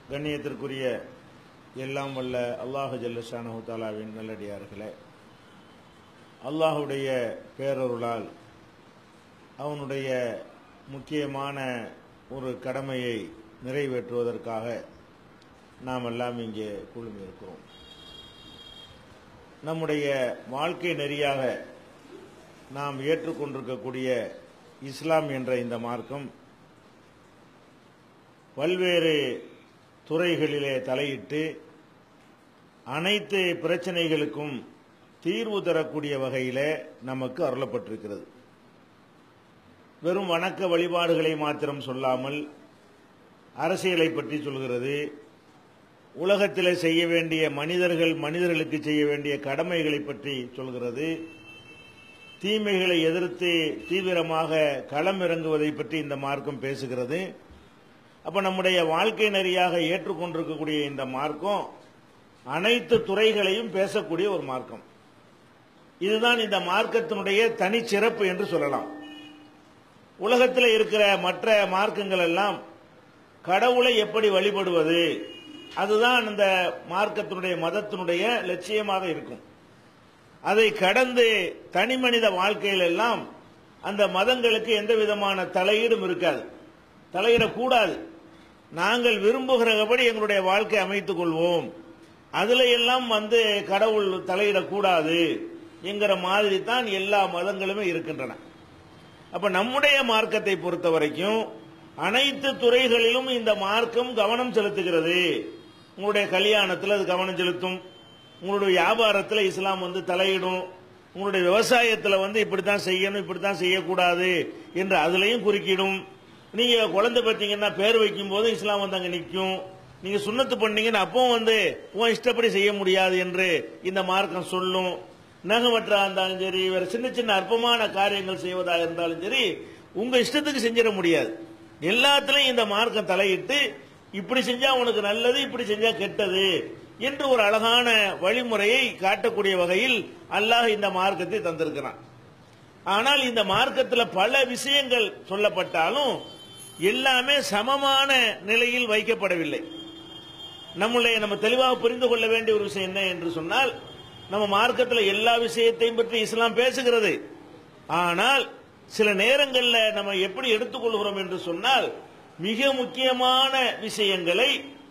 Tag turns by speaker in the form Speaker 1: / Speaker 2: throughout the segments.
Speaker 1: கண்ணியத்திற்குரிய எல்லாம் வல்ல அல்லாஹு ஜல்லஷானஹு தாலாவின் நல்லடியார்களே அல்லாஹுடைய பேரருளால் அவனுடைய முக்கியமான ஒரு கடமையை நிறைவேற்றுவதற்காக நாம் எல்லாம் இங்கே குழுமி இருக்கிறோம் நம்முடைய வாழ்க்கை நெறியாக நாம் ஏற்றுக்கொண்டிருக்கக்கூடிய இஸ்லாம் என்ற இந்த மார்க்கம் பல்வேறு துறைகளிலே தலையிட்டு அனைத்து பிரச்சனைகளுக்கும் தீர்வு தரக்கூடிய வகையிலே நமக்கு அருளப்பட்டிருக்கிறது வெறும் வணக்க வழிபாடுகளை மாத்திரம் சொல்லாமல் அரசியலை பற்றி சொல்கிறது உலகத்தில் செய்ய வேண்டிய மனிதர்கள் மனிதர்களுக்கு செய்ய வேண்டிய கடமைகளை பற்றி சொல்கிறது தீமைகளை எதிர்த்து தீவிரமாக களம் இறங்குவதை பற்றி இந்த மார்க்கம் பேசுகிறது அப்ப நம்முடைய வாழ்க்கை நெறியாக ஏற்றுக்கொண்டிருக்கக்கூடிய இந்த மார்க்கம் அனைத்து துறைகளையும் பேசக்கூடிய ஒரு மார்க்கம் இதுதான் இந்த மார்க்கத்தினுடைய தனிச்சிறப்பு என்று சொல்லலாம் உலகத்தில் இருக்கிற மற்ற மார்க்கங்கள் எல்லாம் கடவுளை எப்படி வழிபடுவது அதுதான் இந்த மார்க்கத்தினுடைய மதத்தினுடைய லட்சியமாக இருக்கும் அதை கடந்து தனி மனித வாழ்க்கையில் எல்லாம் அந்த மதங்களுக்கு எந்த விதமான தலையீடும் இருக்காது தலையிடக்கூடாது நாங்கள் விரும்புகிறபடி எங்களுடைய வாழ்க்கை அமைத்துக் கொள்வோம் அதுல எல்லாம் வந்து கடவுள் தலையிடக்கூடாது என்கிற மாதிரி தான் எல்லா மதங்களுமே இருக்கின்றன அப்ப நம்முடைய மார்க்கத்தை பொறுத்த வரைக்கும் அனைத்து துறைகளிலும் இந்த மார்க்கம் கவனம் செலுத்துகிறது உங்களுடைய கல்யாணத்தில் அது கவனம் செலுத்தும் உங்களுடைய வியாபாரத்தில் இஸ்லாம் வந்து தலையிடும் உங்களுடைய விவசாயத்தில் வந்து இப்படித்தான் செய்யணும் இப்படித்தான் செய்யக்கூடாது என்று அதுலயும் குறுக்கிடும் நீங்க குழந்தை பார்த்தீங்கன்னா பேர் வைக்கும் போது இஸ்லாம் வந்து அங்க நிற்கும் நீங்க சுண்ணத்து பண்ணீங்கன்னா அப்பவும் வந்து உன் இஷ்டப்படி செய்ய முடியாது என்று இந்த மார்க்கம் சொல்லும் நகமற்றா இருந்தாலும் சரி வேற சின்ன சின்ன அற்பமான காரியங்கள் செய்வதாக இருந்தாலும் சரி உங்க இஷ்டத்துக்கு செஞ்சிட முடியாது எல்லாத்திலையும் இந்த மார்க்கம் தலையிட்டு இப்படி செஞ்சா உனக்கு நல்லது இப்படி செஞ்சா கெட்டது என்று ஒரு அழகான வழிமுறையை காட்டக்கூடிய வகையில் அல்லாஹ் இந்த மார்க்கத்தை தந்திருக்கிறான் ஆனால் இந்த மார்க்கத்தில் பல விஷயங்கள் சொல்லப்பட்டாலும் எல்லாமே சமமான நிலையில் வைக்கப்படவில்லை நம்முடைய நம்ம தெளிவாக புரிந்து கொள்ள வேண்டிய ஒரு விஷயம் என்ன என்று சொன்னால் நம்ம மார்க்கத்தில் எல்லா விஷயத்தையும் பற்றி இஸ்லாம் பேசுகிறது ஆனால் சில நேரங்களில் நம்ம எப்படி எடுத்துக்கொள்கிறோம் என்று சொன்னால் மிக முக்கியமான விஷயங்களை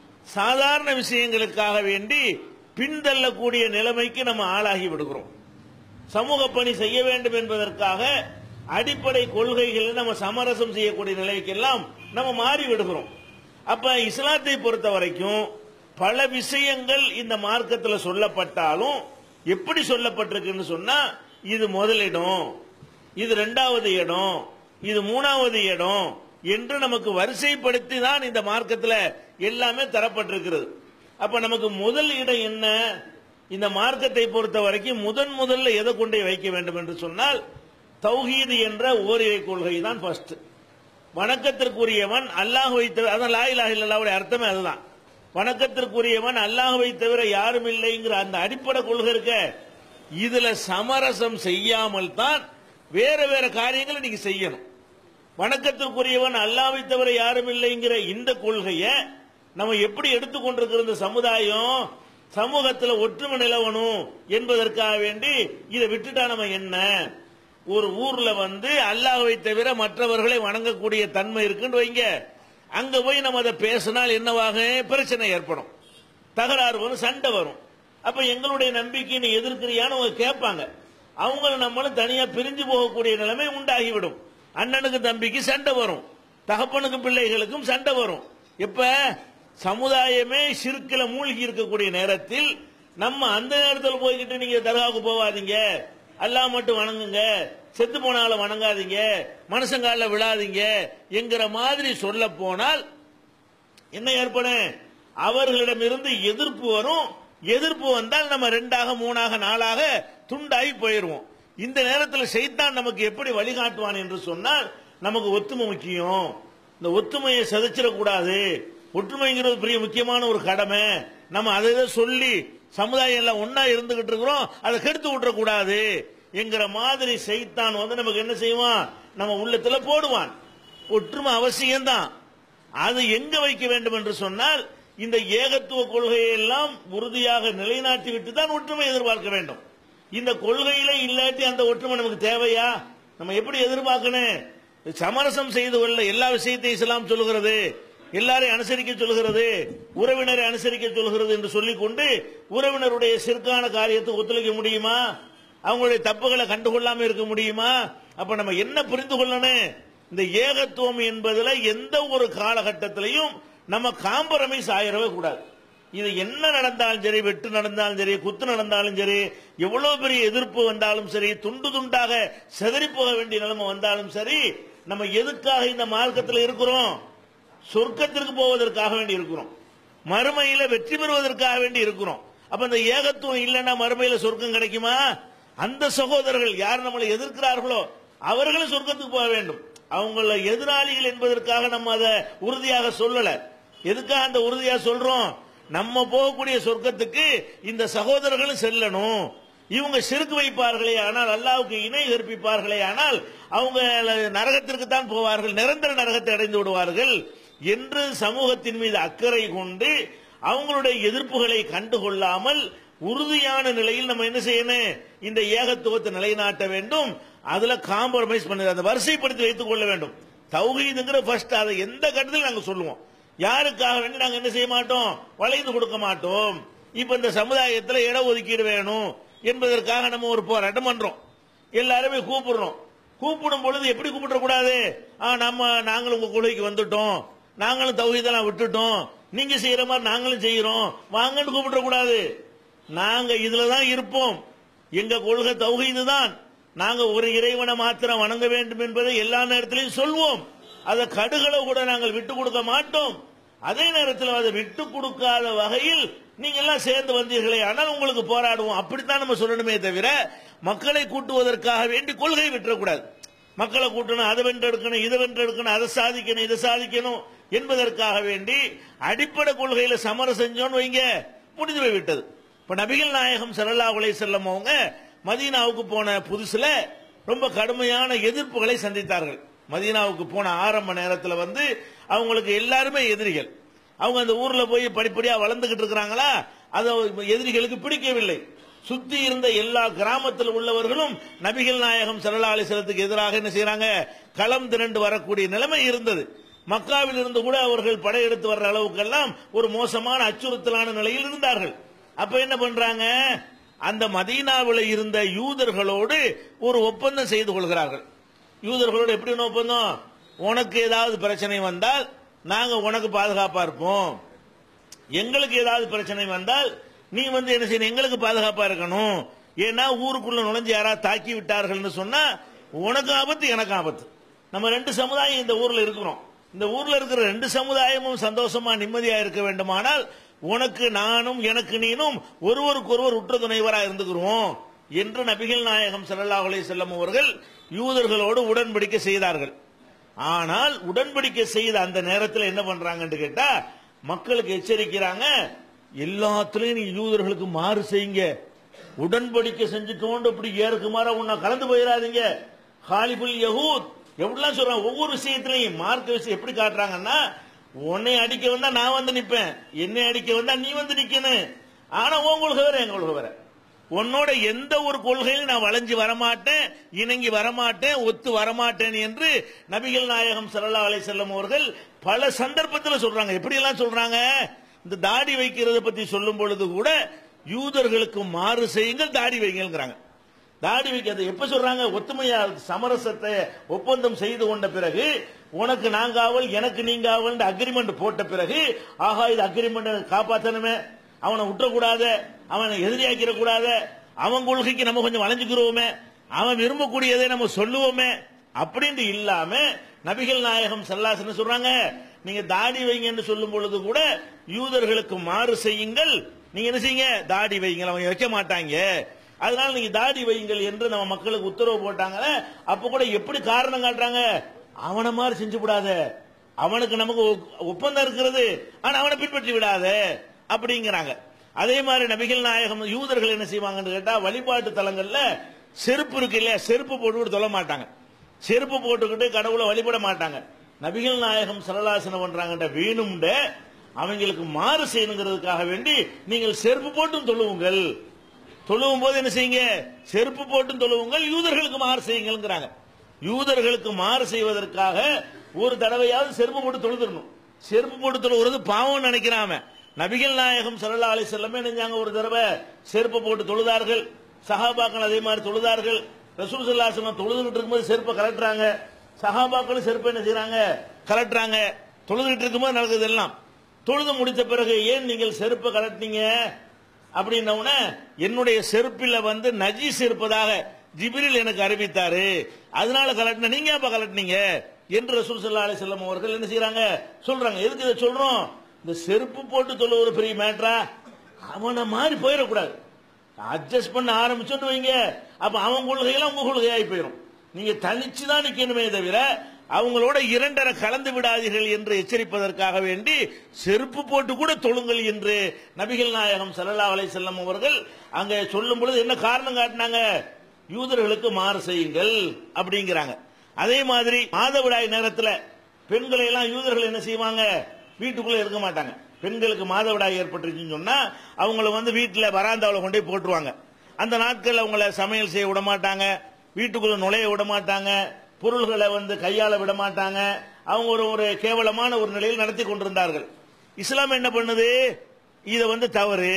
Speaker 1: சாதாரண விஷயங்களுக்காக வேண்டி பின்தள்ளக்கூடிய நிலைமைக்கு நம்ம ஆளாகி விடுகிறோம் சமூக பணி செய்ய வேண்டும் என்பதற்காக அடிப்படை கொள்கைகளை நம்ம சமரசம் செய்யக்கூடிய நிலைக்கெல்லாம் நம்ம மாறி விடுகிறோம் அப்ப இஸ்லாத்தை பொறுத்த வரைக்கும் பல விஷயங்கள் இந்த மார்க்கத்தில் சொல்லப்பட்டாலும் எப்படி சொல்லப்பட்டிருக்குன்னு சொன்னா இது முதலிடம் இது ரெண்டாவது இடம் இது மூணாவது இடம் என்று நமக்கு வரிசைப்படுத்தி தான் இந்த மார்க்கத்தில் எல்லாமே தரப்பட்டிருக்கிறது அப்ப நமக்கு முதல் இடம் என்ன இந்த மார்க்கத்தை பொறுத்த வரைக்கும் முதன் முதல்ல எதை கொண்டு வைக்க வேண்டும் என்று சொன்னால் தௌஹீது என்ற ஓரிரை கொள்கை தான் ஃபர்ஸ்ட் வணக்கத்திற்குரியவன் அல்லாஹுவை தவிர அதான் லாயிலாக இல்லாவுடைய அர்த்தமே அதுதான் வணக்கத்திற்குரியவன் அல்லாஹுவை தவிர யாரும் இல்லைங்கிற அந்த அடிப்படை கொள்கை இருக்க இதுல சமரசம் செய்யாமல் தான் வேற வேற காரியங்களை நீங்க செய்யணும் வணக்கத்திற்குரியவன் அல்லாவை தவிர யாரும் இல்லைங்கிற இந்த கொள்கையை நம்ம எப்படி எடுத்துக்கொண்டிருக்கிற இந்த சமுதாயம் சமூகத்தில் ஒற்றுமை நிலவணும் என்பதற்காக வேண்டி இதை விட்டுட்டா நம்ம என்ன ஒரு ஊர்ல வந்து அல்லாஹ்வை தவிர மற்றவர்களை வணங்கக்கூடிய தன்மை இருக்குன்னு வைங்க அங்க போய் நம்ம அதை பேசினால் என்னவாக பிரச்சனை ஏற்படும் தகராறு வரும் சண்டை வரும் அப்ப எங்களுடைய நம்பிக்கை நீ எதிர்க்கிறியான்னு அவங்க கேட்பாங்க அவங்களும் நம்மளும் தனியா பிரிஞ்சு போகக்கூடிய நிலைமை உண்டாகிவிடும் அண்ணனுக்கு தம்பிக்கு சண்டை வரும் தகப்பனுக்கும் பிள்ளைகளுக்கும் சண்டை வரும் இப்ப சமுதாயமே சிறுக்கில மூழ்கி இருக்கக்கூடிய நேரத்தில் நம்ம அந்த நேரத்தில் போய்கிட்டு நீங்க தர்காவுக்கு போவாதீங்க அல்லாஹ் மட்டும் வணங்குங்க செத்து போனாலும் வணங்காதீங்க மனுஷங்கால விழாதீங்க என்கிற மாதிரி சொல்ல போனால் என்ன ஏற்படும் அவர்களிடமிருந்து எதிர்ப்பு வரும் எதிர்ப்பு வந்தால் நம்ம ரெண்டாக மூணாக நாளாக துண்டாகி போயிருவோம் இந்த நேரத்தில் செய்தான் நமக்கு எப்படி வழிகாட்டுவான் என்று சொன்னால் நமக்கு ஒத்துமை முக்கியம் இந்த ஒத்துமையை சதைச்சிடக்கூடாது ஒற்றுமைங்கிறது பெரிய முக்கியமான ஒரு கடமை நம்ம அதை இதை சொல்லி சமுதாயம் எல்லாம் ஒன்னா இருந்துகிட்டு இருக்கிறோம் அதை கெடுத்து விட்டுறக்கூடாது என்கிற மாதிரி செய்தான் வந்து நமக்கு என்ன செய்வான் நம்ம உள்ளத்துல போடுவான் ஒற்றுமை அவசியம்தான் அது எங்க வைக்க வேண்டும் என்று சொன்னால் இந்த ஏகத்துவ கொள்கையை எல்லாம் உறுதியாக நிலைநாட்டி விட்டு தான் ஒற்றுமை எதிர்பார்க்க வேண்டும் இந்த கொள்கையில இல்லாட்டி அந்த ஒற்றுமை நமக்கு தேவையா நம்ம எப்படி எதிர்பார்க்கணும் சமரசம் செய்து கொள்ள எல்லா விஷயத்தையும் இஸ்லாம் சொல்லுகிறது எல்லாரையும் அனுசரிக்க சொல்கிறது உறவினரை அனுசரிக்க சொல்கிறது என்று சொல்லிக்கொண்டு உறவினருடைய சிற்கான காரியத்தை ஒத்துழைக்க முடியுமா அவங்களுடைய தப்புகளை கண்டுகொள்ளாம இருக்க முடியுமா அப்ப நம்ம என்ன புரிந்து கொள்ளணும் இந்த ஏகத்துவம் என்பதுல எந்த ஒரு காலகட்டத்திலையும் நம்ம காம்பரமைஸ் ஆயிடவே கூடாது இது என்ன நடந்தாலும் சரி வெட்டு நடந்தாலும் சரி குத்து நடந்தாலும் சரி எவ்வளவு பெரிய எதிர்ப்பு வந்தாலும் சரி துண்டு துண்டாக செதறி போக வேண்டிய நிலைமை வந்தாலும் சரி நம்ம எதுக்காக இந்த மார்க்கத்தில் இருக்கிறோம் சொர்க்கத்திற்கு போவதற்காக வேண்டி இருக்கிறோம் மறுமையில வெற்றி பெறுவதற்காக வேண்டி இருக்கிறோம் அப்ப இந்த ஏகத்துவம் இல்லைன்னா மறுமையில சொர்க்கம் கிடைக்குமா அந்த சகோதரர்கள் யார் நம்மளை எதிர்க்கிறார்களோ அவர்களும் சொர்க்கத்துக்கு போக வேண்டும் அவங்கள எதிராளிகள் என்பதற்காக நம்ம அதை உறுதியாக சொல்லல எதுக்காக அந்த உறுதியாக சொல்றோம் நம்ம போகக்கூடிய சொர்க்கத்துக்கு இந்த சகோதரர்களும் செல்லணும் இவங்க சிறுக்கு வைப்பார்களே ஆனால் அல்லாவுக்கு இணை கற்பிப்பார்களே ஆனால் அவங்க நரகத்திற்கு தான் போவார்கள் நிரந்தர நரகத்தை அடைந்து விடுவார்கள் என்று சமூகத்தின் மீது அக்கறை கொண்டு அவங்களுடைய எதிர்ப்புகளை கண்டுகொள்ளாமல் உறுதியான நிலையில் நம்ம என்ன செய்யணும் இந்த ஏகத்துவத்தை நிலைநாட்ட வேண்டும் அதுல காம்ப்ரமைஸ் பண்ணி அந்த வரிசைப்படுத்தி வைத்துக் கொள்ள வேண்டும் தௌஹீதுங்கிற ஃபர்ஸ்ட் அதை எந்த கட்டத்தில் நாங்க சொல்லுவோம் யாருக்காக வேண்டி நாங்க என்ன செய்ய மாட்டோம் வளைந்து கொடுக்க மாட்டோம் இப்ப இந்த சமுதாயத்தில் இட ஒதுக்கீடு வேணும் என்பதற்காக நம்ம ஒரு போராட்டம் பண்றோம் எல்லாருமே கூப்பிடுறோம் கூப்பிடும் பொழுது எப்படி கூப்பிட கூடாது ஆ, நம்ம நாங்களும் உங்க கொள்கைக்கு வந்துட்டோம் நாங்களும் தௌஹீதெல்லாம் விட்டுட்டோம் நீங்க செய்யற மாதிரி நாங்களும் செய்யறோம் வாங்கன்னு கூப்பிட கூடாது நாங்க இதுல தான் இருப்போம் எங்க கொள்கை தௌஹீது தான் நாங்க ஒரு இறைவனை மாத்திரம் வணங்க வேண்டும் என்பதை எல்லா நேரத்திலையும் சொல்வோம் அதை கடுகளை கூட நாங்கள் விட்டு கொடுக்க மாட்டோம் அதே நேரத்தில் அதை விட்டு கொடுக்காத வகையில் நீங்க எல்லாம் சேர்ந்து வந்தீர்களே ஆனால் உங்களுக்கு போராடுவோம் அப்படித்தான் நம்ம சொல்லணுமே தவிர மக்களை கூட்டுவதற்காக வேண்டி கொள்கை விட்டுறக்கூடாது மக்களை கூட்டணும் அதை வென்றெடுக்கணும் இதை வென்றெடுக்கணும் அதை சாதிக்கணும் இதை சாதிக்கணும் என்பதற்காக வேண்டி அடிப்படை கொள்கையில சமரம் செஞ்சோன்னு வைங்க முடிந்து போய் விட்டது இப்ப நபிகள் நாயகம் ஸல்லல்லாஹு அலைஹி வஸல்லம் அவங்க மதீனாவுக்கு போன புதுசுல ரொம்ப கடுமையான எதிர்ப்புகளை சந்தித்தார்கள் மதீனாவுக்கு போன ஆரம்ப நேரத்தில் வந்து அவங்களுக்கு எல்லாருமே எதிரிகள் அவங்க அந்த ஊர்ல போய் படிப்படியா வளர்ந்துகிட்டு இருக்கிறாங்களா அது எதிரிகளுக்கு பிடிக்கவில்லை சுத்தி இருந்த எல்லா கிராமத்தில் உள்ளவர்களும் நபிகள் நாயகம் ஸல்லல்லாஹு அலைஹி வஸல்லத்துக்கு எதிராக என்ன செய்றாங்க களம் திரண்டு வரக்கூடிய நிலைமை இருந்தது மக்காவில் இருந்து கூட அவர்கள் படையெடுத்து வர்ற அளவுக்கெல்லாம் ஒரு மோசமான அச்சுறுத்தலான நிலையில் இருந்தார்கள் அப்ப என்ன பண்றாங்க அந்த மதீனாவில் இருந்த யூதர்களோடு ஒரு ஒப்பந்தம் செய்து கொள்கிறார்கள் யூதர்களோடு எப்படி ஒரு ஒப்பந்தம் உனக்கு ஏதாவது பிரச்சனை வந்தால் நாங்க உனக்கு பாதுகாப்பா இருப்போம் எங்களுக்கு ஏதாவது பிரச்சனை வந்தால் நீ வந்து என்ன செய்யணும் எங்களுக்கு பாதுகாப்பா இருக்கணும் ஏன்னா ஊருக்குள்ள நுழைஞ்சு யாராவது தாக்கி விட்டார்கள்னு சொன்னா உனக்கு ஆபத்து எனக்கு ஆபத்து நம்ம ரெண்டு சமுதாயம் இந்த ஊர்ல இருக்கிறோம் இந்த ஊர்ல இருக்கிற ரெண்டு சமுதாயமும் சந்தோஷமா நிம்மதியா இருக்க வேண்டுமானால் உனக்கு நானும் எனக்கு நீனும் ஒருவருக்கொருவர் உற்ற துணைவரா இருந்துக்கிறோம் என்று நபிகள் நாயகம் ஸல்லல்லாஹு அலைஹி வஸல்லம் அவர்கள் யூதர்களோடு உடன்படிக்கை செய்தார்கள் ஆனால் உடன்படிக்கை செய்த அந்த நேரத்தில் என்ன பண்றாங்கன்னு கேட்டா மக்களுக்கு எச்சரிக்கிறாங்க எல்லாத்துலயும் நீ யூதர்களுக்கு மாறு செய்யுங்க உடன்படிக்கை செஞ்சுட்டோண்டு இப்படி ஏற்குமாற உன்னை கலந்து போயிடாதீங்க ஹாலிபுல் யஹூத் எப்படிலாம் சொல்றாங்க ஒவ்வொரு விஷயத்திலையும் மார்க்க விஷயம் எப்படி காட்டுறாங்கன்னா உன்னை அடிக்க வந்தா நான் வந்து நிப்பேன் என்னை அடிக்க வந்தா நீ வந்து நிக்கணும் ஆனா உன் கொள்கை வேற என் கொள்கை வேற உன்னோட எந்த ஒரு கொள்கையிலும் நான் வளைஞ்சு வரமாட்டேன் இணங்கி வரமாட்டேன் ஒத்து வரமாட்டேன் என்று நபிகள் நாயகம் ஸல்லல்லாஹு அலைஹி வஸல்லம் அவர்கள் பல சந்தர்ப்பத்தில் சொல்றாங்க எப்படி எல்லாம் சொல்றாங்க இந்த தாடி வைக்கிறத பத்தி சொல்லும் பொழுது கூட யூதர்களுக்கு மாறு செய்யுங்கள் தாடி வைங்கள்ங்கிறாங்க தாடி வைக்கிறது எப்ப சொல்றாங்க ஒத்துமையா சமரசத்தை ஒப்பந்தம் செய்து கொண்ட பிறகு உனக்கு நாங்க ஆவல் எனக்கு நீங்க ஆவல் அக்ரிமெண்ட் போட்ட பிறகு ஆஹா இது அக்ரிமெண்ட் காப்பாத்தணுமே அவனை விட்டுறக்கூடாது அவனை எதிரியாக்கிற கூடாது அவன் கொள்கைக்கு நம்ம கொஞ்சம் வளைஞ்சுக்கிறோமே அவன் விரும்பக்கூடியதை நம்ம சொல்லுவோமே அப்படின்னு இல்லாம நபிகள் நாயகம் சல்லாசன் சொல்றாங்க நீங்க தாடி வைங்கன்னு சொல்லும் பொழுது கூட யூதர்களுக்கு மாறு செய்யுங்கள் நீங்க என்ன செய்யுங்க தாடி வைங்க அவங்க வைக்க மாட்டாங்க அதனால நீங்க தாடி வையுங்கள் என்று நம்ம மக்களுக்கு உத்தரவு போட்டாங்களே அப்ப கூட எப்படி காரணம் காட்டுறாங்க அவனை மாதிரி செஞ்சு விடாத அவனுக்கு நமக்கு ஒ- ஒப்பந்தம் இருக்கிறது ஆனா அவனை பின்பற்றி விடாத அப்படிங்கிறாங்க அதே மாதிரி நபிகள் நாயகம் யூதர்கள் என்ன செய்வாங்கன்னு கேட்டா வழிபாட்டு தலங்கள்ல செருப்பு இருக்கு இல்லையா செருப்பு போட்டுக்கிட்டு தொழ மாட்டாங்க செருப்பு போட்டுக்கிட்டு கடவுளை வழிபட மாட்டாங்க நபிகள் நாயகம் சரலாசனம் பண்றாங்கன்ற வேணும்ட அவங்களுக்கு மாறு செய்யணுங்கிறதுக்காக வேண்டி நீங்கள் செருப்பு போட்டும் தொழுவுங்கள் தொழுவும் போது என்ன செய்யுங்க செருப்பு போட்டும் தொழுவுங்கள் யூதர்களுக்கு மாறு செய்யுங்கள்ங்கிறாங்க யூதர்களுக்கு மாறு செய்வதற்காக ஒரு தடவையாவது செருப்பு போட்டு தொழுதுடணும் செருப்பு போட்டு தொழுகிறது பாவம் நினைக்கிறாம நபிகள் நாயகம் சல்லா அலி செல்லமே நினைஞ்சாங்க ஒரு தடவை செருப்பு போட்டு தொழுதார்கள் சஹாபாக்கள் அதே மாதிரி தொழுதார்கள் ரசூல் சல்லாசனம் தொழுதுகிட்டு இருக்கும்போது செருப்பை கலட்டுறாங்க சஹாபாக்களும் செருப்பை என்ன செய்யறாங்க கலட்டுறாங்க தொழுதுகிட்டு இருக்கும்போது நடக்குது எல்லாம் தொழுது முடித்த பிறகு ஏன் நீங்கள் செருப்பை கலட்டினீங்க அப்படின்ன உடனே என்னுடைய செருப்பில் வந்து நஜீஸ் இருப்பதாக ஜிபிரில் எனக்கு அறிவித்தாரு அதனால கலட்டின நீங்க அப்ப கலட்டினீங்க என்று ரசூல் சல்லா அலி செல்லம் அவர்கள் என்ன செய்யறாங்க சொல்றாங்க எதுக்கு இதை சொல்றோம் இந்த செருப்பு போட்டு சொல்ல ஒரு பெரிய மேட்ரா அவனை மாதிரி போயிடக்கூடாது அட்ஜஸ்ட் பண்ண ஆரம்பிச்சோன்னு வைங்க அப்ப அவன் கொள்கையெல்லாம் உங்க கொள்கையாகி போயிடும் நீங்க தனிச்சு தான் நிக்கணுமே தவிர அவங்களோட இரண்டரை கலந்து விடாதீர்கள் என்று எச்சரிப்பதற்காக வேண்டி செருப்பு போட்டு கூட தொழுங்கள் என்று நபிகள் நாயகம் சல்லல்லா அலை செல்லம் அவர்கள் அங்க சொல்லும் பொழுது என்ன காரணம் காட்டினாங்க யூதர்களுக்கு மாறு செய்யுங்கள் அப்படிங்கிறாங்க அதே மாதிரி மாதவிடாய் நேரத்தில் பெண்களை எல்லாம் யூதர்கள் என்ன செய்வாங்க வீட்டுக்குள்ள இருக்க மாட்டாங்க பெண்களுக்கு மாதவிடாய் ஏற்பட்டுருச்சுன்னு சொன்னா அவங்கள வந்து வீட்டில் வராந்தாவில் கொண்டு போய் போட்டுருவாங்க அந்த நாட்கள் அவங்கள சமையல் செய்ய விட மாட்டாங்க வீட்டுக்குள்ள நுழைய விட மாட்டாங்க பொருள்களை வந்து கையாள விட மாட்டாங்க அவங்க ஒரு ஒரு கேவலமான ஒரு நிலையில் நடத்தி கொண்டிருந்தார்கள் இஸ்லாம் என்ன பண்ணுது இதை வந்து தவறு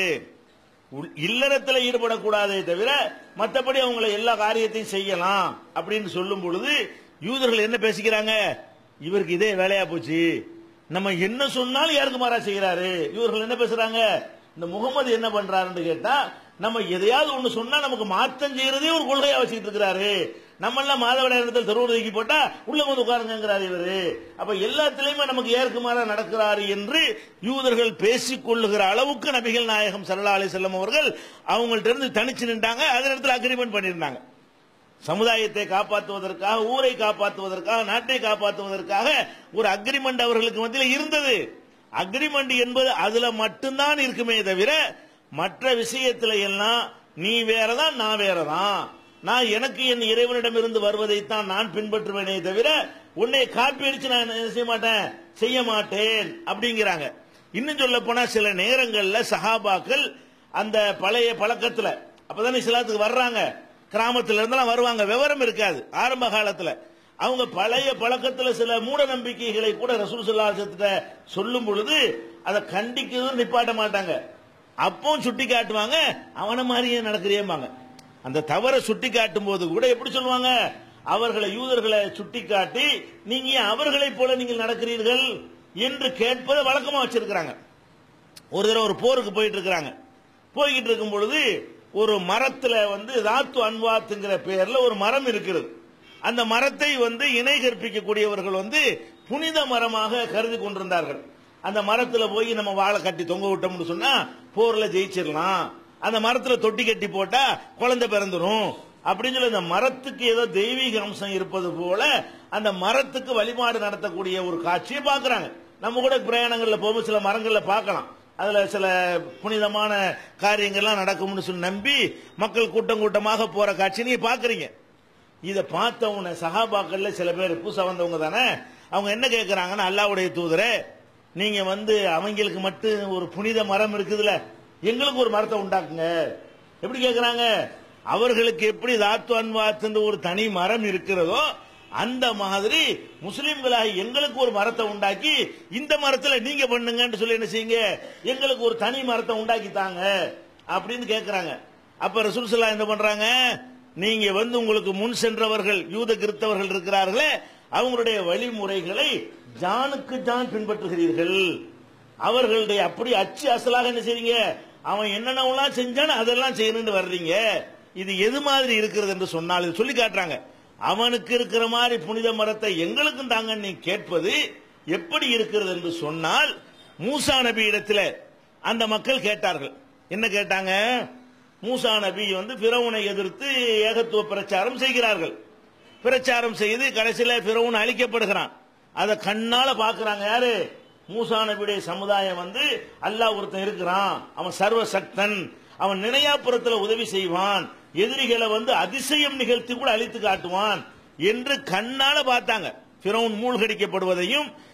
Speaker 1: உள்- இல்லறத்தில் ஈடுபடக்கூடாதே தவிர மற்றபடி அவங்கள எல்லா காரியத்தையும் செய்யலாம் அப்படின்னு சொல்லும் பொழுது யூதர்கள் என்ன பேசிக்கிறாங்க இவருக்கு இதே வேலையா போச்சு நம்ம என்ன சொன்னாலும் யாருக்கு மாறா செய்யறாரு இவர்கள் என்ன பேசுறாங்க இந்த முகமது என்ன பண்றாருன்னு கேட்டா நம்ம எதையாவது ஒண்ணு சொன்னா நமக்கு மாற்றம் செய்யறதே ஒரு கொள்கையா வச்சுட்டு இருக்கிறாரு நம்ம எல்லாம் மாதவிடாய் இடத்துல தெருவு தூக்கி போட்டா உள்ள வந்து உட்காருங்கிறாரு இவரு அப்ப எல்லாத்திலையுமே நமக்கு ஏற்குமாறா நடக்கிறாரு என்று யூதர்கள் பேசிக் கொள்ளுகிற அளவுக்கு நபிகள் நாயகம் சல்லா அலி செல்லம் அவர்கள் அவங்கள்ட்ட இருந்து தனிச்சு நின்றாங்க அதன் இடத்துல அக்ரிமெண்ட் பண்ணியிருந்தாங்க சமுதாயத்தை காப்பாற்றுவதற்காக ஊரை காப்பாற்றுவதற்காக நாட்டை காப்பாற்றுவதற்காக ஒரு அக்ரிமெண்ட் அவர்களுக்கு மத்தியில் இருந்தது அக்ரிமெண்ட் என்பது அதுல மட்டும்தான் இருக்குமே தவிர மற்ற விஷயத்துல எல்லாம் நீ வேறதான் நான் வேறதான் நான் எனக்கு என் இறைவனிடம் இருந்து வருவதைத்தான் நான் பின்பற்றுவேனே தவிர உன்னை காப்பி அடிச்சு நான் என்ன செய்ய மாட்டேன் செய்ய மாட்டேன் அப்படிங்கிறாங்க இன்னும் சொல்ல போனா சில நேரங்கள்ல சஹாபாக்கள் அந்த பழைய பழக்கத்துல அப்பதானே இஸ்லாத்துக்கு வர்றாங்க கிராமத்துல இருந்தெல்லாம் வருவாங்க விவரம் இருக்காது ஆரம்ப காலத்துல அவங்க பழைய பழக்கத்துல சில மூட நம்பிக்கைகளை கூட ரசூல் சல்லாசத்திட்ட சொல்லும் பொழுது அதை கண்டிக்கிறது நிப்பாட்ட மாட்டாங்க அப்பவும் சுட்டி காட்டுவாங்க அவன மாதிரியே நடக்கிறியம்பாங்க அந்த தவறை சுட்டி காட்டும் போது கூட எப்படி சொல்லுவாங்க அவர்களை யூதர்களை சுட்டி காட்டி நீங்க ஏன் அவர்களைப் போல நீங்கள் நடக்கிறீர்கள் என்று கேட்பதை வழக்கமா வச்சிருக்கிறாங்க ஒரு தடவை ஒரு போருக்கு போயிட்டு இருக்கிறாங்க போய்கிட்டு இருக்கும் பொழுது ஒரு மரத்துல வந்து தாத்து அன்வாத்துங்கிற பெயர்ல ஒரு மரம் இருக்கிறது அந்த மரத்தை வந்து இணை கற்பிக்கக்கூடியவர்கள் வந்து புனித மரமாக கருதி கொண்டிருந்தார்கள் அந்த மரத்துல போய் நம்ம வாழை கட்டி தொங்க விட்டோம்னு சொன்னா போர்ல ஜெயிச்சிடலாம் அந்த மரத்துல தொட்டி கட்டி போட்டா குழந்தை பிறந்துரும் அப்படின்னு சொல்லி அந்த மரத்துக்கு ஏதோ தெய்வீக அம்சம் இருப்பது போல அந்த மரத்துக்கு வழிபாடு நடத்தக்கூடிய ஒரு காட்சியை பார்க்கறாங்க நம்ம கூட பிரயாணங்கள்ல போகும்போது சில மரங்கள்ல பார்க்கலாம் அதுல சில புனிதமான காரியங்கள்லாம் நடக்கும்னு சொல்லி நம்பி மக்கள் கூட்டம் கூட்டமாக போற காட்சி நீங்க பாக்குறீங்க இதை பார்த்தவங்க சகாபாக்கள்ல சில பேர் புதுசா வந்தவங்க தானே அவங்க என்ன கேட்கறாங்கன்னா அல்லாவுடைய தூதரே நீங்க வந்து அவங்களுக்கு மட்டும் ஒரு புனித மரம் இருக்குதுல எங்களுக்கு ஒரு மரத்தை உண்டாக்குங்க எப்படி கேட்கறாங்க அவர்களுக்கு எப்படி தாத்து அன்வாத்துன்ற ஒரு தனி மரம் இருக்கிறதோ அந்த மாதிரி முஸ்லிம்களாகி எங்களுக்கு ஒரு மரத்தை உண்டாக்கி இந்த மரத்துல நீங்க பண்ணுங்கன்னு சொல்லி என்ன செய்யுங்க எங்களுக்கு ஒரு தனி மரத்தை உண்டாக்கி தாங்க அப்படின்னு கேட்கறாங்க அப்ப ரசூல் ஸல்லல்லாஹு என்ன பண்றாங்க நீங்க வந்து உங்களுக்கு முன் சென்றவர்கள் யூத கிறிஸ்தவர்கள் இருக்கிறார்களே அவங்களுடைய வழிமுறைகளை ஜானுக்கு ஜான் பின்பற்றுகிறீர்கள் அவர்களுடைய அப்படி அச்சு அசலாக என்ன செய்றீங்க அவன் என்னென்னலாம் செஞ்சானோ அதெல்லாம் செய்யணும்னு வர்றீங்க இது எது மாதிரி இருக்கிறது என்று சொன்னால் இது சொல்லி காட்டுறாங்க அவனுக்கு இருக்கிற மாதிரி புனித மரத்தை எங்களுக்கும் தாங்க நீ கேட்பது எப்படி இருக்கிறது என்று சொன்னால் மூசா நபி இடத்துல அந்த மக்கள் கேட்டார்கள் என்ன கேட்டாங்க மூசா நபி வந்து பிறவுனை எதிர்த்து ஏகத்துவ பிரச்சாரம் செய்கிறார்கள் பிரச்சாரம் செய்து கடைசியில பிறவுன் அழிக்கப்படுகிறான் அதை கண்ணால பாக்குறாங்க யாரு மூசா நபியுடைய சமுதாயம் வந்து அல்லாஹ் ஒருத்தன் இருக்கிறான் அவன் சர்வ சக்தன் அவன் நினையாப்புறத்துல உதவி செய்வான் எதிரிகளை வந்து அதிசயம் நிகழ்த்தி கூட அழித்து காட்டுவான் என்று கண்ணால பார்த்தாங்க பிறவுன் மூழ்கடிக்கப்படுவதையும்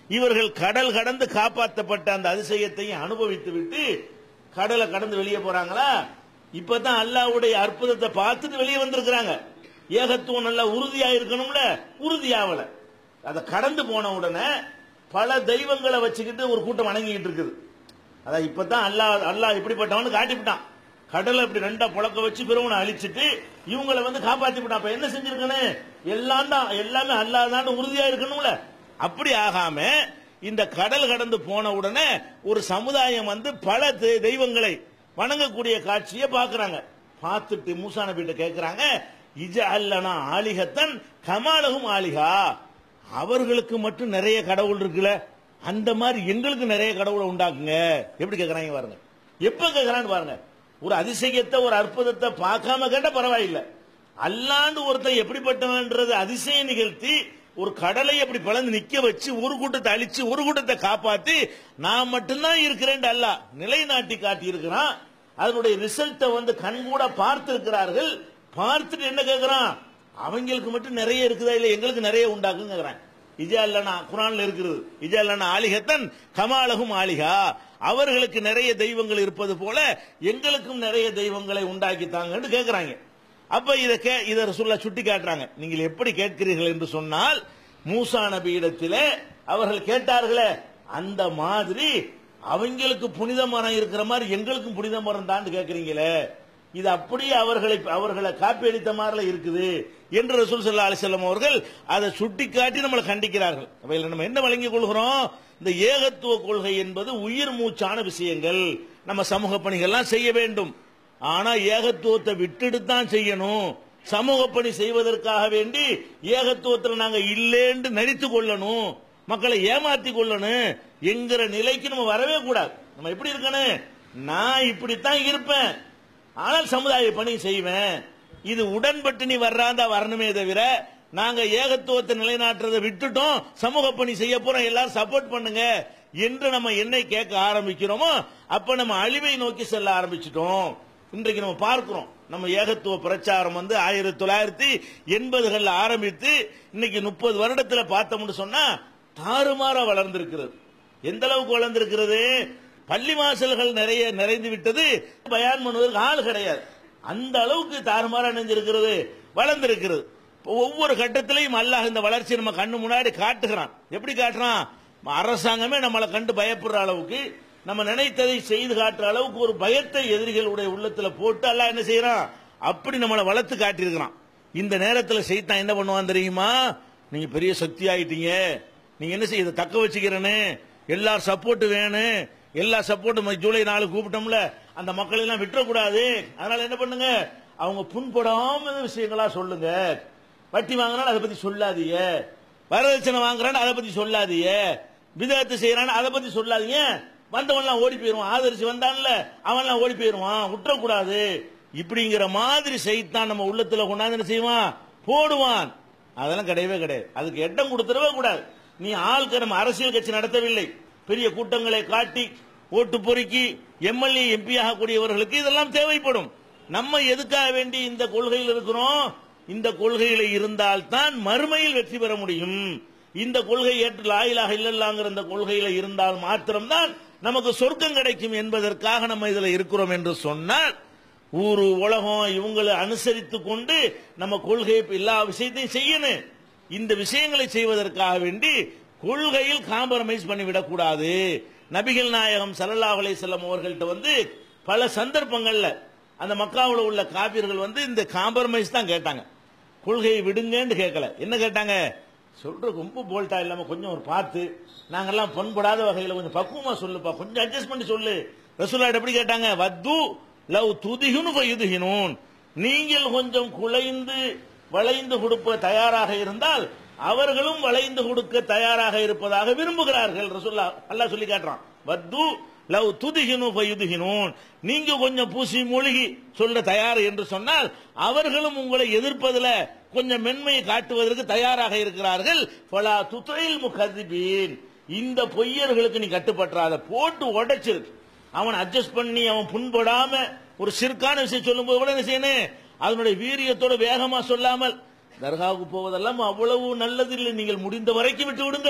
Speaker 1: இவர்கள் கடல் கடந்து காப்பாற்றப்பட்ட அந்த அதிசயத்தையும் அனுபவித்து விட்டு கடலை கடந்து வெளியே போறாங்களா இப்பதான் அல்லாஹ்வுடைய அற்புதத்தை பார்த்துட்டு வெளியே வந்திருக்கிறாங்க ஏகத்துவம் நல்லா உறுதியா இருக்கணும்ல உறுதியாவல அதை கடந்து போன உடனே பல தெய்வங்களை வச்சுக்கிட்டு ஒரு கூட்டம் வணங்கிட்டு இருக்குது அதான் இப்பதான் அல்லாஹ் அல்லாஹ் எப்படிப்பட்டவனு காட்டிவிட்டான் கடலை இப்படி ரெண்டா புழக்க வச்சு பிறவனை அழிச்சிட்டு இவங்களை வந்து காப்பாத்தி விட்டான் அப்ப என்ன செஞ்சிருக்கணும் எல்லாம் தான் எல்லாமே அல்லாஹ் தான் உறுதியா இருக்கணும்ல அப்படி ஆகாம இந்த கடல் கடந்து போன உடனே ஒரு சமுதாயம் வந்து பல தெ- தெய்வங்களை வணங்கக்கூடிய காட்சியை பார்க்கறாங்க பார்த்துட்டு மூசா நபிட்ட கேட்கறாங்க இஜ அல்லனா ஆலிகத்தன் கமாலகும் ஆலிகா அவர்களுக்கு மட்டும் நிறைய கடவுள் இருக்குல்ல அந்த மாதிரி எங்களுக்கு நிறைய கடவுளை உண்டாக்குங்க எப்படி கேக்குறாங்க பாருங்க எப்ப கேக்குறான்னு பாருங்க ஒரு அதிசயத்தை ஒரு அற்புதத்தை பார்க்காம கேட்டா பரவாயில்லை அல்லாண்டு ஒருத்தன் எப்படிப்பட்டவன்றது அதிசயம் நிகழ்த்தி ஒரு கடலை அப்படி பிளந்து நிக்க வச்சு ஒரு கூட்டத்தை அழிச்சு ஒரு கூட்டத்தை காப்பாத்தி நான் மட்டும்தான் இருக்கிறேன் அல்ல நிலைநாட்டி காட்டி இருக்கிறான் அதனுடைய ரிசல்ட்டை வந்து கண்கூட பார்த்து இருக்கிறார்கள் பார்த்துட்டு என்ன கேக்குறான் அவங்களுக்கு மட்டும் நிறைய இருக்குதா இல்ல எங்களுக்கு நிறைய உண்டாக்குங்கிறான் இஜா இல்லனா குரான்ல இருக்கிறது இஜா இல்லனா ஆலிகத்தன் கமாலகும் ஆலிகா அவர்களுக்கு நிறைய தெய்வங்கள் இருப்பது போல எங்களுக்கும் நிறைய தெய்வங்களை உண்டாக்கித்தாங்கன்னு கேக்குறாங்க அப்ப இத கே இத சொல்ல சுட்டி காட்டுறாங்க நீங்கள் எப்படி கேட்கிறீர்கள் என்று சொன்னால் மூசா நபியிடத்திலே அவர்கள் கேட்டார்களே அந்த மாதிரி அவங்களுக்கு புனித மரம் இருக்கிற மாதிரி எங்களுக்கும் புனித மரம் தான் கேட்கறீங்களே இது அப்படியே அவர்களை அவர்களை காப்பியடித்த மாதிரில இருக்குது என்று ரசூல் சல்லா அலிசல்லம் அவர்கள் அதை சுட்டிக்காட்டி நம்மளை கண்டிக்கிறார்கள் அவையில் நம்ம என்ன வழங்கிக் கொள்கிறோம் இந்த ஏகத்துவ கொள்கை என்பது உயிர் மூச்சான விஷயங்கள் நம்ம சமூக பணிகள்லாம் செய்ய வேண்டும் ஆனா ஏகத்துவத்தை விட்டுட்டு தான் செய்யணும் சமூக பணி செய்வதற்காக வேண்டி ஏகத்துவத்தில் நாங்க இல்லேன்னு நடித்து கொள்ளணும் மக்களை ஏமாத்தி கொள்ளணும் என்கிற நிலைக்கு நம்ம வரவே கூடாது நம்ம எப்படி இருக்கணும் நான் இப்படித்தான் இருப்பேன் ஆனால் சமுதாய பணி செய்வேன் இது உடன்பட்டு நீ வர்றாந்தா வரணுமே தவிர நாங்க ஏகத்துவத்தை நிலைநாட்டுறதை விட்டுட்டோம் சமூக பணி செய்ய போறோம் எல்லாரும் சப்போர்ட் பண்ணுங்க என்று நம்ம என்னை கேட்க ஆரம்பிக்கிறோமோ அப்ப நம்ம அழிவை நோக்கி செல்ல ஆரம்பிச்சிட்டோம் இன்றைக்கு நம்ம பார்க்கிறோம் நம்ம ஏகத்துவ பிரச்சாரம் வந்து ஆயிரத்தி தொள்ளாயிரத்தி எண்பதுகள்ல ஆரம்பித்து இன்னைக்கு முப்பது வருடத்துல பார்த்தோம்னு சொன்னா தாறுமாறா வளர்ந்திருக்கிறது எந்த அளவுக்கு வளர்ந்திருக்கிறது பள்ளி வாசல்கள் நிறைய நிறைந்து விட்டது பயான் பண்ணுவதற்கு ஆள் கிடையாது அந்த அளவுக்கு தாறுமாறா நினைஞ்சிருக்கிறது வளர்ந்திருக்கிறது இப்ப ஒவ்வொரு கட்டத்திலையும் அல்லாஹ் இந்த வளர்ச்சி நம்ம கண்ணு முன்னாடி காட்டுகிறான் எப்படி காட்டுறான் அரசாங்கமே நம்மளை கண்டு பயப்படுற அளவுக்கு நம்ம நினைத்ததை செய்து காட்டுற அளவுக்கு ஒரு பயத்தை எதிரிகளுடைய உள்ளத்துல போட்டு அல்லாஹ் என்ன செய்யறான் அப்படி நம்மளை வளர்த்து காட்டியிருக்கிறான் இந்த நேரத்துல செய்தான் என்ன பண்ணுவான் தெரியுமா நீங்க பெரிய சக்தி ஆயிட்டீங்க நீங்க என்ன செய்ய இதை தக்க வச்சுக்கிறேன்னு எல்லார் சப்போர்ட் வேணும் எல்லா சப்போர்ட்டும் ஜூலை நாலு கூப்பிட்டோம்ல அந்த மக்களை எல்லாம் விட்டுறக்கூடாது அதனால என்ன பண்ணுங்க அவங்க புண்படாம விஷயங்களா சொல்லுங்க வட்டி வாங்கினாலும் அதை பத்தி சொல்லாதீங்க வரதட்சணை வாங்குறான்னு அதை பத்தி சொல்லாதீங்க விதத்தை செய்யறான்னு அதை பத்தி சொல்லாதீங்க வந்தவன்லாம் ஓடி போயிருவான் ஆதரிச்சு வந்தான்ல அவன்லாம் ஓடி போயிருவான் விட்டுறக்கூடாது இப்படிங்கிற மாதிரி செய்தான் நம்ம உள்ளத்துல கொண்டாந்து என்ன செய்வான் போடுவான் அதெல்லாம் கிடையவே கிடையாது அதுக்கு இடம் கொடுத்துடவே கூடாது நீ ஆள்க்கு நம்ம அரசியல் கட்சி நடத்தவில்லை பெரிய கூட்டங்களை காட்டி ஓட்டு பொறுக்கி எம்எல்ஏ எம்பி ஆகக்கூடியவர்களுக்கு இதெல்லாம் தேவைப்படும் நம்ம எதுக்காக வேண்டி இந்த கொள்கையில் இருக்கிறோம் இந்த கொள்கையில இருந்தால்தான் மறுமையில் வெற்றி பெற முடியும் இந்த கொள்கை ஏற்று லாயிலாக இல்லல்லாங்கிற இந்த கொள்கையில இருந்தால் மாத்திரம்தான் நமக்கு சொர்க்கம் கிடைக்கும் என்பதற்காக நம்ம இதுல இருக்கிறோம் என்று சொன்னால் ஊரு உலகம் இவங்களை அனுசரித்து கொண்டு நம்ம கொள்கை எல்லா விஷயத்தையும் செய்யணும் இந்த விஷயங்களை செய்வதற்காக வேண்டி கொள்கையில் காம்ப்ரமைஸ் பண்ணிவிடக் கூடாது நபிகள் நாயகம் ஸல்லல்லாஹு அலைஹி வஸல்லம் அவர்கள்ட்ட வந்து பல சந்தர்ப்பங்கள்ல அந்த மக்காவுல உள்ள காபிர்கள் வந்து இந்த காம்ப்ரமைஸ் தான் கேட்டாங்க கொள்கையை விடுங்கன்னு கேட்கல என்ன கேட்டாங்க சொல்ற ரொம்ப போல்ட்டா இல்லாம கொஞ்சம் ஒரு பார்த்து நாங்கெல்லாம் பண்படாத வகையில கொஞ்சம் பக்குவமா சொல்லுப்பா கொஞ்சம் அட்ஜஸ்ட் பண்ணி சொல்லு ரசூல்லா எப்படி கேட்டாங்க வத்து லவ் துதிகுனு யுதுகினூன் நீங்கள் கொஞ்சம் குலைந்து வளைந்து கொடுப்ப தயாராக இருந்தால் அவர்களும் வளைந்து கொடுக்க தயாராக இருப்பதாக விரும்புகிறார்கள் ரசூல்லா அல்லாஹ் சொல்லி காட்டுறான் வத்து லவ் துதிகினு யுதுகினூன் நீங்க கொஞ்சம் பூசி மூழ்கி சொல்ல தயார் என்று சொன்னால் அவர்களும் உங்களை எதிர்ப்பதில் கொஞ்சம் மென்மையை காட்டுவதற்கு தயாராக இருக்கிறார்கள் பலா துத்தையில் முகதிபீன் இந்த பொய்யர்களுக்கு நீ கட்டுப்பற்றாத போட்டு உடைச்சிரு அவன் அட்ஜஸ்ட் பண்ணி அவன் புண்படாம ஒரு சிறுக்கான விஷயம் சொல்லும் போது கூட என்ன செய்யணும் அதனுடைய வீரியத்தோட வேகமா சொல்லாமல் தர்காவுக்கு போவதெல்லாம் அவ்வளவு நல்லது இல்லை நீங்கள் முடிந்த வரைக்கும் விட்டு விடுங்கள்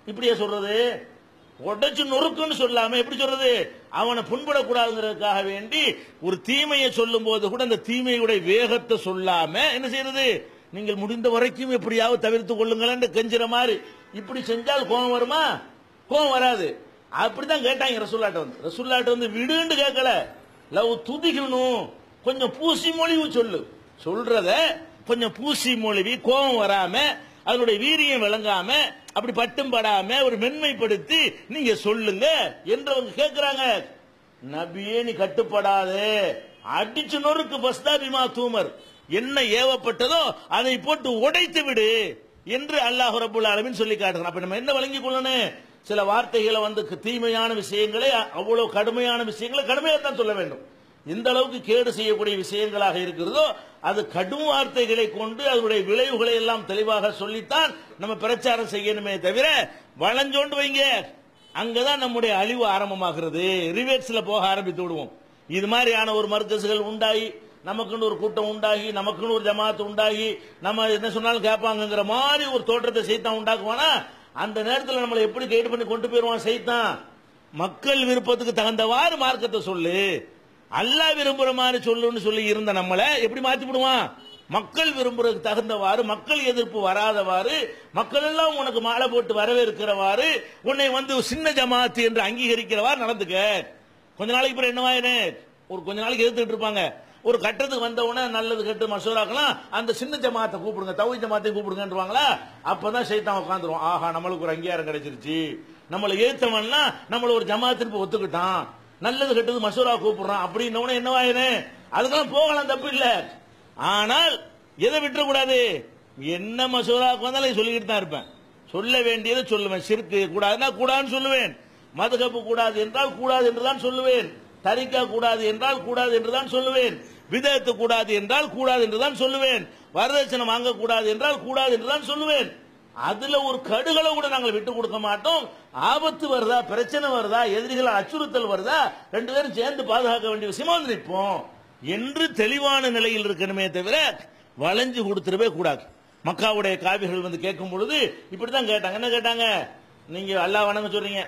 Speaker 1: இப்படியே சொல்றது உடைச்சு நொறுக்குன்னு சொல்லாம எப்படி சொல்றது அவனை புண்படக்கூடாதுங்கிறதுக்காக வேண்டி ஒரு தீமையை சொல்லும் போது கூட அந்த தீமையுடைய வேகத்தை சொல்லாம என்ன செய்யறது நீங்கள் முடிந்த வரைக்கும் எப்படியாவது தவிர்த்து கொள்ளுங்களேன்னு கெஞ்சுற மாதிரி இப்படி செஞ்சால் கோபம் வருமா கோபம் வராது அப்படிதான் கேட்டாங்க ரசூல்லாட்ட வந்து ரசூல்லாட்ட வந்து விடுன்னு கேட்கல லவ் துதிக்கணும் கொஞ்சம் பூசி மொழிவு சொல்லு சொல்றத கொஞ்சம் பூசி மொழிவி கோபம் வராம அதனுடைய வீரியம் விளங்காம அப்படி பட்டும் படாம ஒரு மென்மைப்படுத்தி நீங்க சொல்லுங்க என்று அவங்க கேட்கிறாங்க நபியே நீ கட்டுப்படாதே அடிச்சு நொறுக்கு பஸ்தாபிமா தூமர் என்ன ஏவப்பட்டதோ அதை போட்டு உடைத்து விடு என்று அல்லாஹ் ரபுல் ஆலமின் சொல்லி காட்டுறான் அப்ப நம்ம என்ன வழங்கிக் கொள்ளணும் சில வார்த்தைகளை வந்து தீமையான விஷயங்களை அவ்வளவு கடுமையான விஷயங்களை கடுமையாக தான் சொல்ல வேண்டும் எந்த அளவுக்கு கேடு செய்யக்கூடிய விஷயங்களாக இருக்கிறதோ அது கடும் வார்த்தைகளை கொண்டு அதனுடைய விளைவுகளை எல்லாம் தெளிவாக சொல்லித்தான் நம்ம பிரச்சாரம் செய்யணுமே தவிர வளைஞ்சோண்டு வைங்க அங்கதான் நம்முடைய அழிவு ஆரம்பமாகிறது ரிவேட்ஸ்ல போக ஆரம்பித்து விடுவோம் இது மாதிரியான ஒரு மருத்துவர்கள் உண்டாகி நமக்குன்னு ஒரு கூட்டம் உண்டாகி நமக்குன்னு ஒரு ஜமாத்து உண்டாகி நம்ம என்ன சொன்னாலும் கேட்பாங்கிற மாதிரி ஒரு தோற்றத்தை செய்தான் உண்டாக்குவானா அந்த நேரத்தில் நம்மளை எப்படி கைடு பண்ணி கொண்டு போயிருவான் செய்தான் மக்கள் விருப்பத்துக்கு தகுந்தவாறு மார்க்கத்தை சொல்லு அல்லாஹ் விரும்புற மாதிரி சொல்லுன்னு சொல்லி இருந்த நம்மளை எப்படி மாத்தி விடுவான் மக்கள் விரும்புறதுக்கு தகுந்தவாறு மக்கள் எதிர்ப்பு வராதவாறு மக்கள் எல்லாம் உனக்கு மாலை போட்டு வரவேற்கிறவாறு உன்னை வந்து சின்ன ஜமாத்து என்று அங்கீகரிக்கிறவாறு நடந்துக்க கொஞ்ச நாளைக்கு பிறகு என்னவாயினே ஒரு கொஞ்ச நாளைக்கு எதிர்த்துட்டு இருப்பாங்க ஒரு கட்டத்துக்கு வந்த உடனே நல்லது கெட்டு மசூராக்கலாம் அந்த சின்ன ஜமாத்தை கூப்பிடுங்க தவி ஜமாத்தையும் கூப்பிடுங்கன்றவாங்களா அப்பதான் சைத்தான் உட்காந்துருவோம் ஆஹா நம்மளுக்கு ஒரு அங்கீகாரம் கிடைச்சிருச்சு நம்மளை ஏத்தவன்னா நம்மள ஒரு ஜமாத்திற்கு ஒத்துக்கிட்டான் நல்லது கெட்டது மசூரா கூப்பிடுறான் அப்படின்னு என்னவாயினே அதுக்கெல்லாம் போகலாம் தப்பு இல்ல ஆனால் எதை விட்டுறக்கூடாது என்ன மசூராவுக்கு வந்தாலும் சொல்லிக்கிட்டு தான் இருப்பேன் சொல்ல வேண்டியதை சொல்லுவேன் சிறுக்கு கூடாதுன்னா கூடாதுன்னு சொல்லுவேன் மதுகப்பு கூடாது என்றால் கூடாது என்றுதான் சொல்லுவேன் தரிக்கா கூடாது என்றால் கூடாது என்றுதான் சொல்லுவேன் விதத்து கூடாது என்றால் கூடாது என்றுதான் சொல்லுவேன் வரதட்சணை வாங்கக்கூடாது என்றால் கூடாது என்றுதான் சொல்லுவேன் அதுல ஒரு கடுகளை கூட நாங்கள் விட்டு கொடுக்க மாட்டோம் ஆபத்து வருதா பிரச்சனை வருதா எதிரிகள் அச்சுறுத்தல் வருதா ரெண்டு பேரும் சேர்ந்து பாதுகாக்க வேண்டிய விஷயமா வந்து நிற்போம் என்று தெளிவான நிலையில் இருக்கணுமே தவிர வளைஞ்சு கொடுத்துடவே கூடாது மக்காவுடைய காவிர்கள் வந்து கேட்கும் பொழுது இப்படித்தான் கேட்டாங்க என்ன கேட்டாங்க நீங்க அல்லாஹ் வணங்க சொல்றீங்க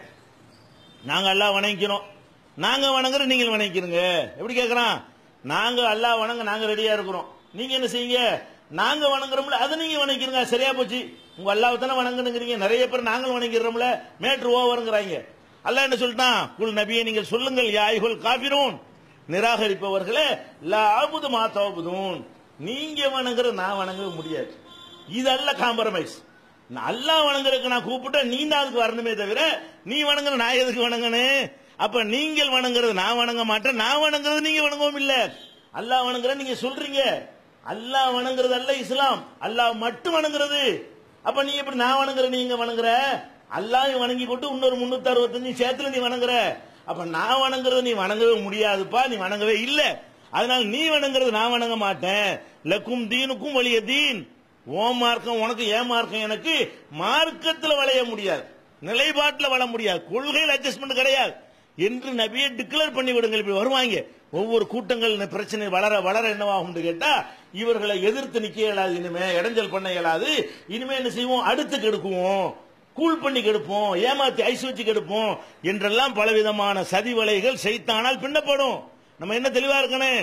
Speaker 1: நாங்க அல்லாஹ் வணங்கிக்கிறோம் நாங்க வணங்குற நீங்கள் வணங்கிக்கிறீங்க எப்படி கேட்கறான் நாங்க அல்லாஹ் வணங்க நாங்க ரெடியா இருக்கிறோம் நீங்க என்ன செய்யுங்க நாங்க வணங்குறோம்ல அதை நீங்க வணங்கிருங்க சரியா போச்சு உங்க அல்லாஹ் தானே வணங்குனுங்கிறீங்க நிறைய பேர் நாங்களும் வணங்கிடுறோம்ல மேட்ரு ஓவருங்கிறாங்க அல்லாஹ் என்ன சொல்லிட்டான் குல் நபியை நீங்கள் சொல்லுங்கள் யாய்குல் காபிரூன் நிராகரிப்பவர்களே லாபுது மாத்தாபுதூன் நீங்க வணங்குற நான் வணங்க முடியாது இது அல்ல காம்ப்ரமைஸ் அல்லாஹ் வணங்குறதுக்கு நான் கூப்பிட்டா நீ தான் அதுக்கு வரணுமே தவிர நீ வணங்குற நான் எதுக்கு வணங்கணும் அப்ப நீங்கள் வணங்குறது நான் வணங்க மாட்டேன் நான் வணங்குறது நீங்க வணங்கவும் இல்ல அல்லாஹ் வணங்குற நீங்க சொல்றீங்க அல்லாஹ் வணங்குறது அல்ல இஸ்லாம் அல்லாஹ் மட்டும் வணங்குறது அப்ப நீ எப்படி நான் வணங்குற நீங்க வணங்குற அல்லாஹ் வணங்கி கொண்டு இன்னொரு முன்னூத்தி அறுபத்தஞ்சு சேர்த்துல நீ வணங்குற அப்ப நான் வணங்குறது நீ வணங்கவே முடியாதுப்பா நீ வணங்கவே இல்ல அதனால நீ வணங்குறது நான் வணங்க மாட்டேன் லக்கும் தீனுக்கும் வலிய தீன் ஓ மார்க்கம் உனக்கு ஏன் மார்க்கம் எனக்கு மார்க்கத்தில் வளைய முடியாது நிலைப்பாட்டில் வள முடியாது கொள்கையில் அட்ஜஸ்ட்மெண்ட் கிடையாது என்று நபியை டிக்ளேர் பண்ணி விடுங்கள் இப்படி வருவாங்க ஒவ்வொரு கூட்டங்கள் இந்த பிரச்சனை வளர வளர என்னவாகும் கேட்டா இவர்களை எதிர்த்து நிக்க இயலாது இனிமே இடைஞ்சல் பண்ண இயலாது இனிமே என்ன செய்வோம் அடுத்து கெடுக்குவோம் கூல் பண்ணி கெடுப்போம் ஏமாத்தி ஐஸ் வச்சு கெடுப்போம் என்றெல்லாம் பலவிதமான சதி வலைகள் செய்தானால் பின்னப்படும் நம்ம என்ன தெளிவா இருக்கணும்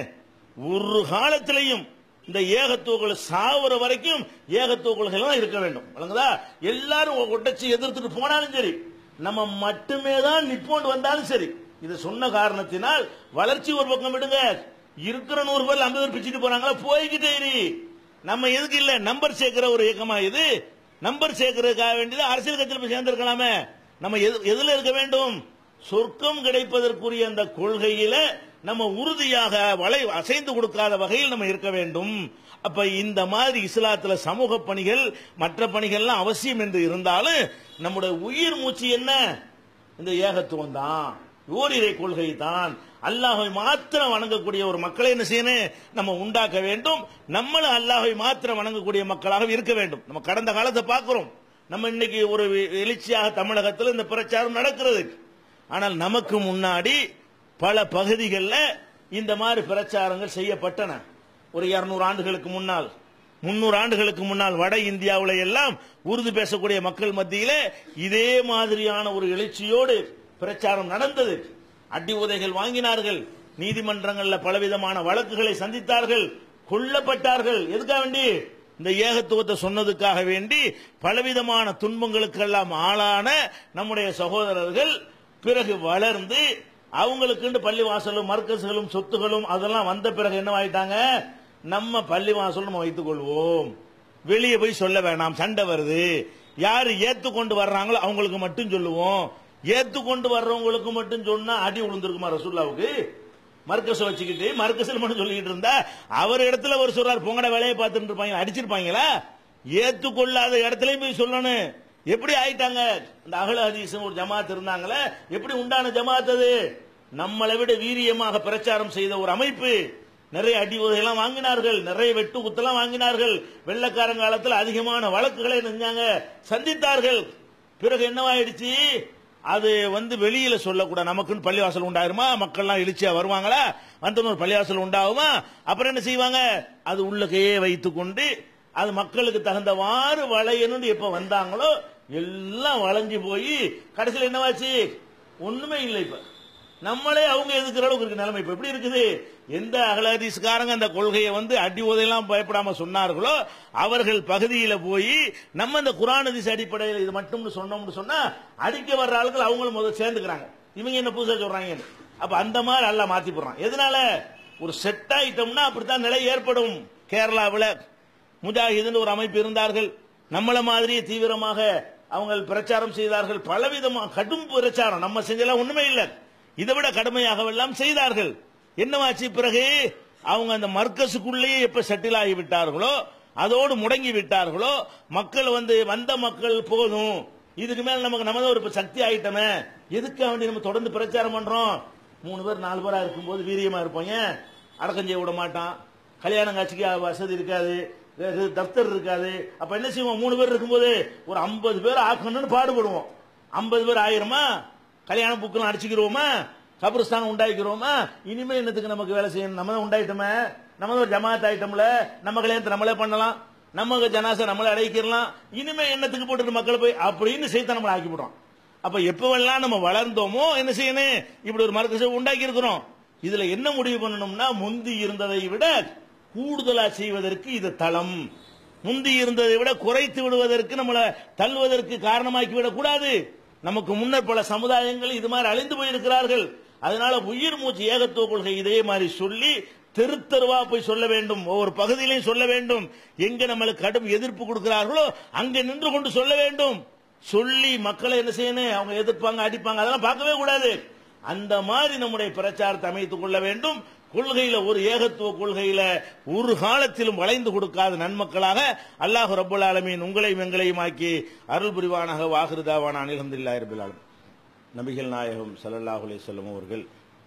Speaker 1: ஒரு காலத்திலையும் இந்த ஏகத்துவங்கள் சாவுற வரைக்கும் ஏகத்துவ கொள்கைகள் இருக்க வேண்டும் வழங்குதா எல்லாரும் ஒட்டச்சு எதிர்த்துட்டு போனாலும் சரி நம்ம மட்டுமே தான் நிப்போண்டு வந்தாலும் சரி இது சொன்ன காரணத்தினால் வளர்ச்சி ஒரு பக்கம் விடுங்க இருக்கிற நூறு பேர் ஐம்பது பேர் பிச்சுட்டு போறாங்களா போய்கிட்டே இரு நம்ம எதுக்கு இல்ல நம்பர் சேர்க்கிற ஒரு இயக்கமா இது நம்பர் சேர்க்கறதுக்காக வேண்டியது அரசியல் கட்சியில் போய் சேர்ந்திருக்கலாமே நம்ம எது- எதுல இருக்க வேண்டும் சொர்க்கம் கிடைப்பதற்குரிய அந்த கொள்கையில நம்ம உறுதியாக வளை அசைந்து கொடுக்காத வகையில் நம்ம இருக்க வேண்டும் அப்ப இந்த மாதிரி இஸ்லாத்துல சமூக பணிகள் மற்ற பணிகள்லாம் அவசியம் என்று இருந்தாலும் நம்முடைய உயிர் மூச்சு என்ன இந்த ஏகத்துவம் தான் ஓரிரை கொள்கை தான் அல்லாஹை மாத்திரம் வணங்கக்கூடிய ஒரு மக்களை என்ன செய்யணும் நம்ம உண்டாக்க வேண்டும் நம்மளும் அல்லாஹை மாத்திரம் வணங்கக்கூடிய மக்களாக இருக்க வேண்டும் நம்ம கடந்த காலத்தை பார்க்கிறோம் நம்ம இன்னைக்கு ஒரு எழுச்சியாக தமிழகத்தில் இந்த பிரச்சாரம் நடக்கிறது ஆனால் நமக்கு முன்னாடி பல பகுதிகளில் இந்த மாதிரி பிரச்சாரங்கள் செய்யப்பட்டன ஒரு இருநூறு ஆண்டுகளுக்கு முன்னால் முன்னூறு ஆண்டுகளுக்கு முன்னால் வட இந்தியாவுல எல்லாம் உருது பேசக்கூடிய மக்கள் மத்தியில இதே மாதிரியான ஒரு எழுச்சியோடு பிரச்சாரம் நடந்தது அடி உதைகள் வாங்கினார்கள் நீதிமன்றங்கள்ல பலவிதமான வழக்குகளை சந்தித்தார்கள் கொல்லப்பட்டார்கள் எதுக்காக வேண்டி இந்த ஏகத்துவத்தை சொன்னதுக்காக வேண்டி பலவிதமான துன்பங்களுக்கெல்லாம் ஆளான நம்முடைய சகோதரர்கள் பிறகு வளர்ந்து அவங்களுக்குன்னு பள்ளிவாசலும் மர்க்கசுகளும் சொத்துகளும் அதெல்லாம் வந்த பிறகு என்னவாயிட்டாங்க நம்ம பள்ளிவாசல் நம்ம வைத்துக் கொள்வோம் வெளியே போய் சொல்ல வேணாம் சண்டை வருது யாரு ஏத்துக்கொண்டு வர்றாங்களோ அவங்களுக்கு மட்டும் சொல்லுவோம் ஏத்துக்கொண்டு வர்றவங்களுக்கு மட்டும் சொன்னா அடி விழுந்திருக்குமா ரசூல்லாவுக்கு மர்க்கஸ் வச்சுக்கிட்டு மர்க்கஸில் மட்டும் சொல்லிக்கிட்டு இருந்தா அவர் இடத்துல ஒரு சொல்றாரு பொங்கட வேலையை பார்த்துட்டு இருப்பாங்க அடிச்சிருப்பாங்களா ஏத்துக்கொள்ளாத இடத்துலயும் போய் சொல்லணும் எப்படி ஆயிட்டாங்க இந்த அகல ஹதீஸ் ஒரு ஜமாத் இருந்தாங்களே எப்படி உண்டான ஜமாத் அது நம்மளை விட வீரியமாக பிரச்சாரம் செய்த ஒரு அமைப்பு நிறைய அடி உதையெல்லாம் வாங்கினார்கள் நிறைய வெட்டு குத்தெல்லாம் வாங்கினார்கள் வெள்ளக்காரன் காலத்தில் அதிகமான வழக்குகளை செஞ்சாங்க சந்தித்தார்கள் பிறகு என்னவாயிடுச்சு அது வந்து வெளியில சொல்லக்கூடாது நமக்குன்னு பள்ளிவாசல் உண்டாயிருமா மக்கள்லாம் எழுச்சியா வருவாங்களா வந்து ஒரு பள்ளிவாசல் உண்டாகுமா அப்புறம் என்ன செய்வாங்க அது உள்ளக்கையே வைத்துக் கொண்டு அது மக்களுக்கு தகுந்தவாறு வளையணும்னு எப்ப வந்தாங்களோ எல்லாம் வளைஞ்சு போய் கடைசியில் என்னவாச்சு ஒண்ணுமே இல்லை இப்ப நம்மளே அவங்க எதுக்குற அளவுக்கு இருக்கு நிலைமை இப்ப எப்படி இருக்குது எந்த அகலாதீஸ்காரங்க அந்த கொள்கையை வந்து அடி உதையெல்லாம் பயப்படாம சொன்னார்களோ அவர்கள் பகுதியில போய் நம்ம இந்த குரானதிஸ் அடிப்படையில் இது மட்டும்னு சொன்னோம்னு சொன்னா அடிக்க வர்ற ஆளுகள் அவங்களும் முதல்ல சேர்ந்துக்கிறாங்க இவங்க என்ன புதுசா சொல்றாங்க அப்ப அந்த மாதிரி அல்ல மாத்தி போடுறான் எதனால ஒரு செட் ஆயிட்டோம்னா அப்படித்தான் நிலை ஏற்படும் கேரளாவில் முஜாஹிதுன்னு ஒரு அமைப்பு இருந்தார்கள் நம்மள மாதிரியே தீவிரமாக அவங்க பிரச்சாரம் செய்தார்கள் பலவிதமாக கடும் பிரச்சாரம் நம்ம செஞ்செல்லாம் ஒண்ணுமே இல்லை இதை விட கடுமையாகவெல்லாம் செய்தார்கள் என்னவாச்சு பிறகு அவங்க அந்த மர்க்கஸுக்குள்ளேயே எப்ப செட்டில் ஆகி விட்டார்களோ அதோடு முடங்கி விட்டார்களோ மக்கள் வந்து வந்த மக்கள் போதும் இதுக்கு மேல நமக்கு நம்ம தான் ஒரு சக்தி ஆயிட்டமே எதுக்காக வேண்டி நம்ம தொடர்ந்து பிரச்சாரம் பண்றோம் மூணு பேர் நாலு பேரா இருக்கும்போது வீரியமா இருப்பாங்க அடக்கம் செய்ய விட மாட்டான் கல்யாணம் காட்சிக்கு வசதி இருக்காது இது தப்தர் இருக்காது அப்ப என்ன செய்வோம் மூணு பேர் இருக்கும்போது ஒரு ஐம்பது பேர் ஆக்கணும்னு பாடுபடுவோம் ஐம்பது பேர் ஆயிருமா கல்யாண புக்கெல்லாம் அடிச்சுக்கிறோமா கபருஸ்தானம் உண்டாக்கிறோமா இனிமே என்னத்துக்கு நமக்கு வேலை செய்யணும் நம்ம தான் உண்டாயிட்டோமே நம்ம தான் ஒரு ஜமாத் ஆயிட்டோம்ல நம்ம கல்யாணத்தை நம்மளே பண்ணலாம் நம்ம ஜனாசை நம்மளே அடைக்கிறலாம் இனிமே என்னத்துக்கு போட்டுட்டு மக்களை போய் அப்படின்னு செய்த நம்மளை ஆக்கிவிடுறோம் அப்ப எப்பவெல்லாம் நம்ம வளர்ந்தோமோ என்ன செய்யணும் இப்படி ஒரு மரக்கசை உண்டாக்கி இருக்கிறோம் இதுல என்ன முடிவு பண்ணணும்னா முந்தி இருந்ததை விட கூடுதலா செய்வதற்கு இது தளம் முந்தி இருந்ததை விட குறைத்து விடுவதற்கு நம்மளை தள்ளுவதற்கு காரணமாக்கி விடக்கூடாது நமக்கு முன்னர் பல சமுதாயங்கள் இது மாதிரி அழிந்து போயிருக்கிறார்கள் அதனால உயிர் மூச்சு ஏகத்துவ கொள்கை இதே மாதிரி சொல்லி தெரு தெருவா போய் சொல்ல வேண்டும் ஒவ்வொரு பகுதியிலையும் சொல்ல வேண்டும் எங்க நம்மளுக்கு கடும் எதிர்ப்பு கொடுக்கிறார்களோ அங்க நின்று கொண்டு சொல்ல வேண்டும் சொல்லி மக்களை என்ன செய்யணும் அவங்க எதிர்ப்பாங்க அடிப்பாங்க அதெல்லாம் பார்க்கவே கூடாது அந்த மாதிரி நம்முடைய பிரச்சாரத்தை அமைத்துக் கொள்ள வேண்டும் கொள்கையில ஒரு ஏகத்துவ கொள்கையில ஒரு காலத்திலும் வளைந்து கொடுக்காத நன்மக்களாக அல்லாஹு ரபுல் ஆலமீன் உங்களையும் எங்களையும் ஆக்கி அருள் புரிவானாக வாகிருதாவான அனிலந்தில்லா இருபிலாலும் நபிகள் நாயகம் சல்லல்லாஹு அலைஹி வஸல்லம் அவர்கள்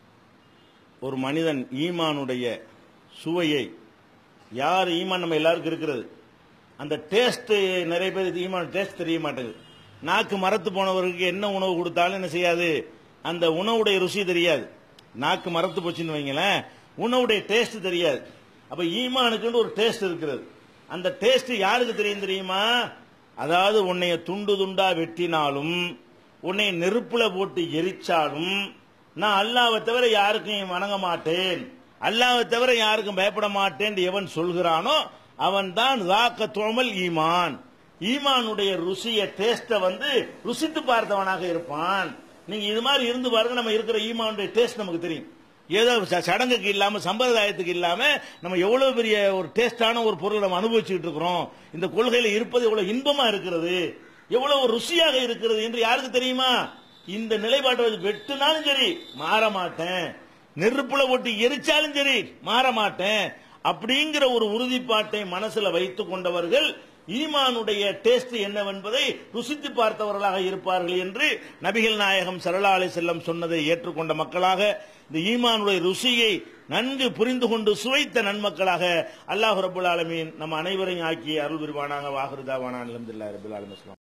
Speaker 1: ஒரு மனிதன் ஈமானுடைய சுவையை யார் ஈமான் நம்ம எல்லாருக்கும் இருக்கிறது அந்த டேஸ்ட் நிறைய பேர் ஈமான் டேஸ்ட் தெரிய மாட்டேங்குது நாக்கு மரத்து போனவருக்கு என்ன உணவு கொடுத்தாலும் என்ன செய்யாது அந்த உணவுடைய ருசி தெரியாது நாக்கு மரத்து போச்சுன்னு வைங்களேன் உணவுடைய டேஸ்ட் தெரியாது அப்ப ஈமானுக்குன்னு ஒரு டேஸ்ட் இருக்கிறது அந்த டேஸ்ட் யாருக்கு தெரியும் தெரியுமா அதாவது உன்னைய துண்டு துண்டா வெட்டினாலும் உன்னை நெருப்புல போட்டு எரிச்சாலும் நான் அல்லாவை தவிர யாருக்கும் வணங்க மாட்டேன் அல்லாவை தவிர யாருக்கும் பயப்பட மாட்டேன் எவன் சொல்கிறானோ அவன் தான் வாக்க தோமல் ஈமான் ஈமானுடைய ருசிய டேஸ்ட வந்து ருசித்து பார்த்தவனாக இருப்பான் நீங்க இது மாதிரி இருந்து பாருங்க நம்ம இருக்கிற ஈமானுடைய டேஸ்ட் நமக்கு தெரியும் ஏதோ ச- சடங்குக்கு இல்லாம சம்பிரதாயத்துக்கு இல்லாம நம்ம எவ்வளவு பெரிய ஒரு டேஸ்டான ஒரு பொருள் நம்ம அனுபவிச்சுட்டு இருக்கிறோம் இந்த கொள்கையில இருப்பது எவ்வளவு இன்பமா இருக்கிறது எவ்வளவு ருசியாக இருக்கிறது என்று யாருக்கு தெரியுமா இந்த நிலைப்பாட்டை வச்சு வெட்டுனாலும் சரி மாற மாட்டேன் நெருப்புல போட்டு எரிச்சாலும் சரி மாற மாட்டேன் அப்படிங்கிற ஒரு உறுதிப்பாட்டை மனசுல வைத்துக் கொண்டவர்கள் ஈமானுடைய டேஸ்ட் என்னவென்பதை ருசித்து பார்த்தவர்களாக இருப்பார்கள் என்று நபிகள் நாயகம் சரளா அலை செல்லம் சொன்னதை ஏற்றுக்கொண்ட மக்களாக இந்த ஈமானுடைய ருசியை நன்கு புரிந்து கொண்டு சுவைத்த நன்மக்களாக அல்லாஹ் ரபுல் ஆலமீன் நம்ம அனைவரையும் ஆக்கி அருள் புரிவானாக வாகிருதாவானா அலமதுல்லா ரபுல் ஆலமிஸ்லாம்